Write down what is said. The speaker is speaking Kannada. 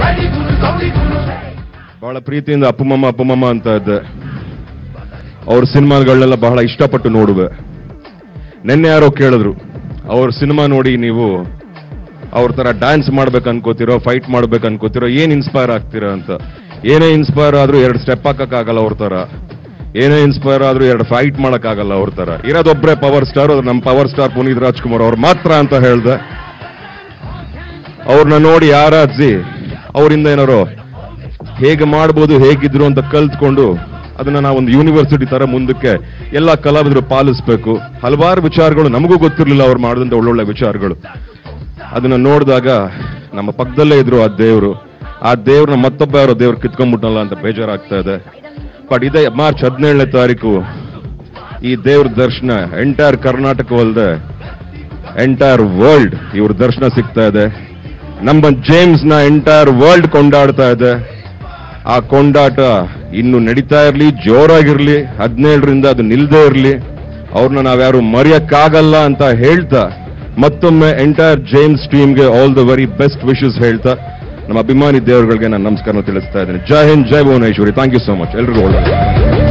ಬಹಳ ಪ್ರೀತಿಯಿಂದ ಅಪ್ಪುಮಮ್ಮ ಅಪ್ಪುಮಮ್ಮ ಅಂತ ಇದ್ದೆ ಅವ್ರ ಸಿನಿಮಾಗಳನ್ನೆಲ್ಲ ಬಹಳ ಇಷ್ಟಪಟ್ಟು ನೋಡುವೆ ನಿನ್ನೆ ಯಾರೋ ಕೇಳಿದ್ರು ಅವ್ರ ಸಿನಿಮಾ ನೋಡಿ ನೀವು ಅವ್ರ ತರ ಡ್ಯಾನ್ಸ್ ಮಾಡ್ಬೇಕು ಅನ್ಕೋತಿರೋ ಫೈಟ್ ಮಾಡ್ಬೇಕು ಅನ್ಕೋತಿರೋ ಏನ್ ಇನ್ಸ್ಪೈರ್ ಆಗ್ತೀರಾ ಅಂತ ಏನೇ ಇನ್ಸ್ಪೈರ್ ಆದ್ರೂ ಎರಡು ಸ್ಟೆಪ್ ಹಾಕಕ್ಕಾಗಲ್ಲ ಅವ್ರ ತರ ಏನೇ ಇನ್ಸ್ಪೈರ್ ಆದ್ರೂ ಎರಡು ಫೈಟ್ ಮಾಡಕ್ಕಾಗಲ್ಲ ಅವ್ರ ತರ ಇರೋದೊಬ್ರೆ ಪವರ್ ಸ್ಟಾರ್ ಅದು ನಮ್ಮ ಪವರ್ ಸ್ಟಾರ್ ಪುನೀತ್ ರಾಜ್ಕುಮಾರ್ ಅವ್ರು ಮಾತ್ರ ಅಂತ ಹೇಳ್ದೆ ಅವ್ರನ್ನ ನೋಡಿ ಆರಾಧಿಸಿ ಅವರಿಂದ ಏನಾರು ಹೇಗೆ ಮಾಡ್ಬೋದು ಹೇಗಿದ್ರು ಅಂತ ಕಲ್ತ್ಕೊಂಡು ಅದನ್ನ ನಾವೊಂದು ಯೂನಿವರ್ಸಿಟಿ ತರ ಮುಂದಕ್ಕೆ ಎಲ್ಲ ಕಲಾವಿದರು ಪಾಲಿಸ್ಬೇಕು ಹಲವಾರು ವಿಚಾರಗಳು ನಮಗೂ ಗೊತ್ತಿರಲಿಲ್ಲ ಅವ್ರು ಮಾಡಿದಂತ ಒಳ್ಳೊಳ್ಳೆ ವಿಚಾರಗಳು ಅದನ್ನ ನೋಡಿದಾಗ ನಮ್ಮ ಪಕ್ಕದಲ್ಲೇ ಇದ್ರು ಆ ದೇವರು ಆ ದೇವ್ರನ್ನ ಮತ್ತೊಬ್ಬ ಯಾರೋ ದೇವ್ರು ಕಿತ್ಕೊಂಡ್ಬಿಟ್ನಲ್ಲ ಅಂತ ಬೇಜಾರಾಗ್ತಾ ಇದೆ ಬಟ್ ಇದೇ ಮಾರ್ಚ್ ಹದಿನೇಳನೇ ತಾರೀಕು ಈ ದೇವ್ರ ದರ್ಶನ ಎಂಟೈರ್ ಕರ್ನಾಟಕವಲ್ಲದೆ ಎಂಟೈರ್ ವರ್ಲ್ಡ್ ಇವ್ರ ದರ್ಶನ ಸಿಗ್ತಾ ಇದೆ ನಮ್ಮ ಜೇಮ್ಸ್ ನ ಎಂಟೈರ್ ವರ್ಲ್ಡ್ ಕೊಂಡಾಡ್ತಾ ಇದೆ ಆ ಕೊಂಡಾಟ ಇನ್ನು ನಡೀತಾ ಇರ್ಲಿ ಜೋರಾಗಿರ್ಲಿ ಹದಿನೇಳರಿಂದ ಅದು ನಿಲ್ದೇ ಇರ್ಲಿ ಅವ್ರನ್ನ ನಾವ್ಯಾರು ಮರೆಯಕ್ಕಾಗಲ್ಲ ಅಂತ ಹೇಳ್ತಾ ಮತ್ತೊಮ್ಮೆ ಎಂಟೈರ್ ಜೇಮ್ಸ್ ಟೀಮ್ಗೆ all the very best wishes ಹೇಳ್ತಾ ನಮ್ಮ ಅಭಿಮಾನಿ ದೇವರುಗಳಿಗೆ ನಾನು ನಮಸ್ಕಾರ ತಿಳಿಸ್ತಾ ಇದ್ದೇನೆ ಜೈ ಹಿಂದ್ ಜೈ Bhuvaneshwari thank you so much ಎಲ್ರಿಗೂ ಒಳ್ಳೆ